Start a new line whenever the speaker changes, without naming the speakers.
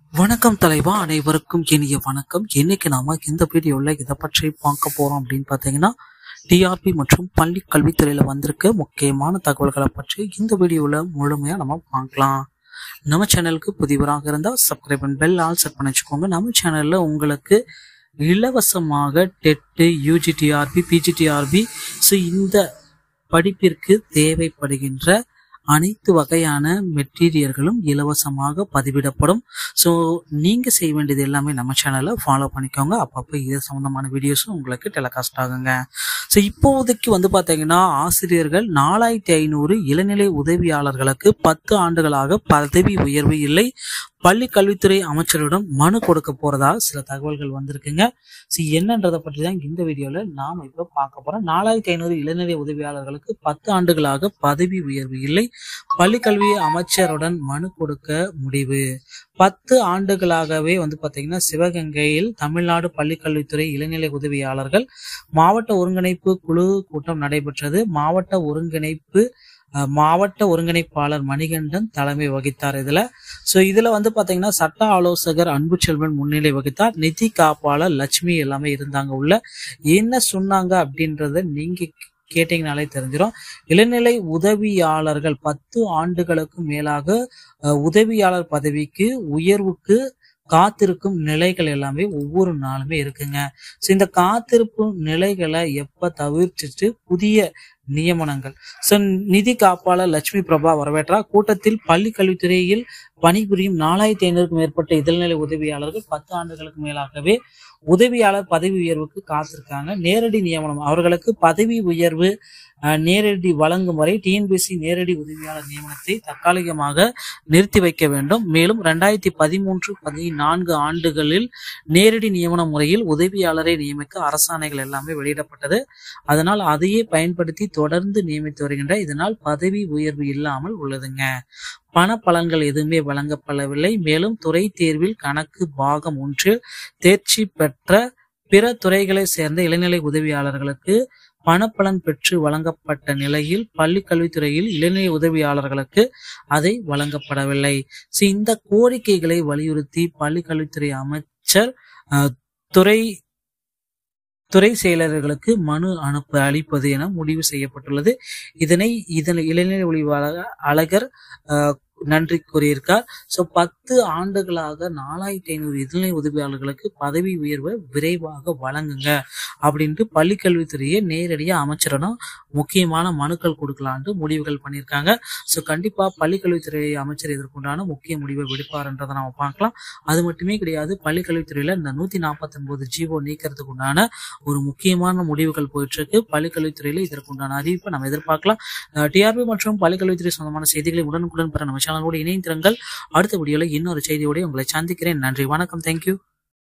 வணக்கம் தலைவா அனைவருக்கும் இனிய வணக்கம் இன்னைக்கு நாம இந்த வீடியோல இதை பற்றி பார்க்க போறோம் அப்படின்னு பார்த்தீங்கன்னா டிஆர்பி மற்றும் பள்ளி கல்வித்துறையில வந்திருக்க முக்கியமான தகவல்களை பற்றி இந்த வீடியோல முழுமையா நம்ம பார்க்கலாம் நம்ம சேனலுக்கு புதியவராக இருந்தால் subscribe and bell all set பண்ணி வச்சுக்கோங்க நம்ம சேனல்ல உங்களுக்கு இலவசமாக டெட்டு யூஜிடிஆர்பி பிஜிடிஆர்பி ஸோ இந்த படிப்பிற்கு தேவைப்படுகின்ற அனைத்து வகையான மெட்டீரியல்களும் இலவசமாக பதிவிடப்படும் ஸோ நீங்கள் செய்ய வேண்டியது எல்லாமே நம்ம சேனலை ஃபாலோ பண்ணிக்கோங்க அப்பப்போ இது சம்மந்தமான வீடியோஸும் உங்களுக்கு டெலிகாஸ்ட் ஆகுங்க ஸோ இப்போதைக்கு வந்து பார்த்தீங்கன்னா ஆசிரியர்கள் நாலாயிரத்தி ஐநூறு இளநிலை உதவியாளர்களுக்கு பத்து ஆண்டுகளாக பதவி உயர்வு இல்லை பள்ளி கல்வித்துறை அமைச்சரிடம் மனு கொடுக்க போறதா சில தகவல்கள் வந்திருக்குங்க ஸோ என்னன்றதை பற்றி தான் இந்த வீடியோல நாம இப்போ பார்க்க போறோம் நாலாயிரத்தி ஐநூறு இளநிலை உதவியாளர்களுக்கு பத்து ஆண்டுகளாக பதவி உயர்வு இல்லை பள்ளி கல்வி அமைச்சருடன் மனு கொடுக்க முடிவு பத்து ஆண்டுகளாகவே வந்து பாத்தீங்கன்னா சிவகங்கையில் தமிழ்நாடு பள்ளிக்கல்வித்துறை இளநிலை உதவியாளர்கள் மாவட்ட ஒருங்கிணைப்பு குழு கூட்டம் நடைபெற்றது மாவட்ட ஒருங்கிணைப்பு அஹ், மாவட்ட ஒருங்கிணைப்பாளர் மணிகண்டன் தலைமை வகித்தார் இதுல ஸோ இதுல வந்து பாத்தீங்கன்னா சட்ட ஆலோசகர் அன்புச்செல்வன் முன்னிலை வகித்தார் நிதி காப்பாளர் லட்சுமி எல்லாமே இருந்தாங்க உள்ள என்ன சொன்னாங்க அப்படின்றத நீங்க கேட்டீங்கனாலே தெரிஞ்சிடும் இளநிலை உதவியாளர்கள் பத்து ஆண்டுகளுக்கு மேலாக அஹ், உதவியாளர் பதவிக்கு உயர்வுக்கு காத்திருக்கும் நிலைகள் எல்லாமே ஒவ்வொரு நாளுமே இருக்குங்க ஸோ இந்த காத்திருப்பு நிலைகளை எப்ப தவிர்த்துட்டு புதிய நியமனங்கள் ஸோ நிதி காப்பாளர் லட்சுமி பிரபா வரவேற்றார் கூட்டத்தில் பள்ளி கல்வித்துறையில் பணிபுரியும் நாலாயிரத்தி ஐநூறுக்கும் மேற்பட்ட இடைநிலை உதவியாளர்கள் பத்து ஆண்டுகளுக்கு மேலாகவே உதவியாளர் பதவி உயர்வுக்கு காத்திருக்காங்க நேரடி நியமனம் அவர்களுக்கு பதவி உயர்வு அஹ், நேரடி வழங்கும் வரை டிஎன்பிஎஸ்சி நேரடி உதவியாளர் நியமனத்தை தற்காலிகமாக நிறுத்தி வைக்க வேண்டும் மேலும் ரெண்டாயிரத்தி பதிமூன்று பதினான்கு ஆண்டுகளில் நேரடி நியமன முறையில் உதவியாளரை நியமிக்க அரசாணைகள் எல்லாமே வெளியிடப்பட்டது அதனால் அதையே பயன்படுத்தி தொடர்ந்து நியமித்து வருகின்ற இதனால் பதவி உயர்வு இல்லாமல் உள்ளதுங்க பண பலன்கள் எதுவுமே வழங்கப்படவில்லை மேலும் துறை தேர்வில் கணக்கு பாகம் ஒன்றில் தேர்ச்சி பெற்ற பிற துறைகளை சேர்ந்த இளநிலை உதவியாளர்களுக்கு பணப்பலன் பெற்று வழங்கப்பட்ட நிலையில் பள்ளி கல்வித்துறையில் இளநிலை உதவியாளர்களுக்கு அதை வழங்கப்படவில்லை ஸோ இந்த கோரிக்கைகளை வலியுறுத்தி பள்ளி கல்வித்துறை அமைச்சர் அஹ், துறை துறை செயலர்களுக்கு மனு அனுப்ப அளிப்பது என முடிவு செய்யப்பட்டுள்ளது இதனை இதன் இளைஞர் ஒளிவாளர் அழகர் அஹ், நன்றி கூறியிருக்கார் ஸோ பத்து ஆண்டுகளாக நாலாயிரத்தி ஐநூறு இளநிலை உதவியாளர்களுக்கு பதவி உயர்வை விரைவாக வழங்குங்க அப்படின்ட்டு பள்ளிக்கல்வித்துறையை நேரடியாக அமைச்சரிடம் முக்கியமான மனுக்கள் கொடுக்கலான்ட்டு முடிவுகள் பண்ணியிருக்காங்க ஸோ கண்டிப்பாக பள்ளிக்கல்வித்துறை அமைச்சர் இதற்குண்டான முக்கிய முடிவை விடுப்பார்ன்றதை நம்ம பார்க்கலாம் அது மட்டுமே கிடையாது பள்ளிக்கல்வித்துறையில் இந்த நூற்றி நாற்பத்தொன்பது ஜீவோ நீக்கிறதுக்கு உண்டான ஒரு முக்கியமான முடிவுகள் போயிட்டு இருக்கு பள்ளிக்கல்வித்துறையில் இதற்குண்டான அறிவிப்பை நம்ம எதிர்பார்க்கலாம் டிஆர்பி மற்றும் பள்ளிக்கல்வித்துறை சொந்தமான செய்திகளை உடனுக்குடன் பெற நம்ம சேனலோடு இணைந்திருங்கள் அடுத்த வீடியோவில் இன்னொரு செய்தியோட உங்களை சந்திக்கிறேன் நன்றி வணக்கம் தேங்க்யூ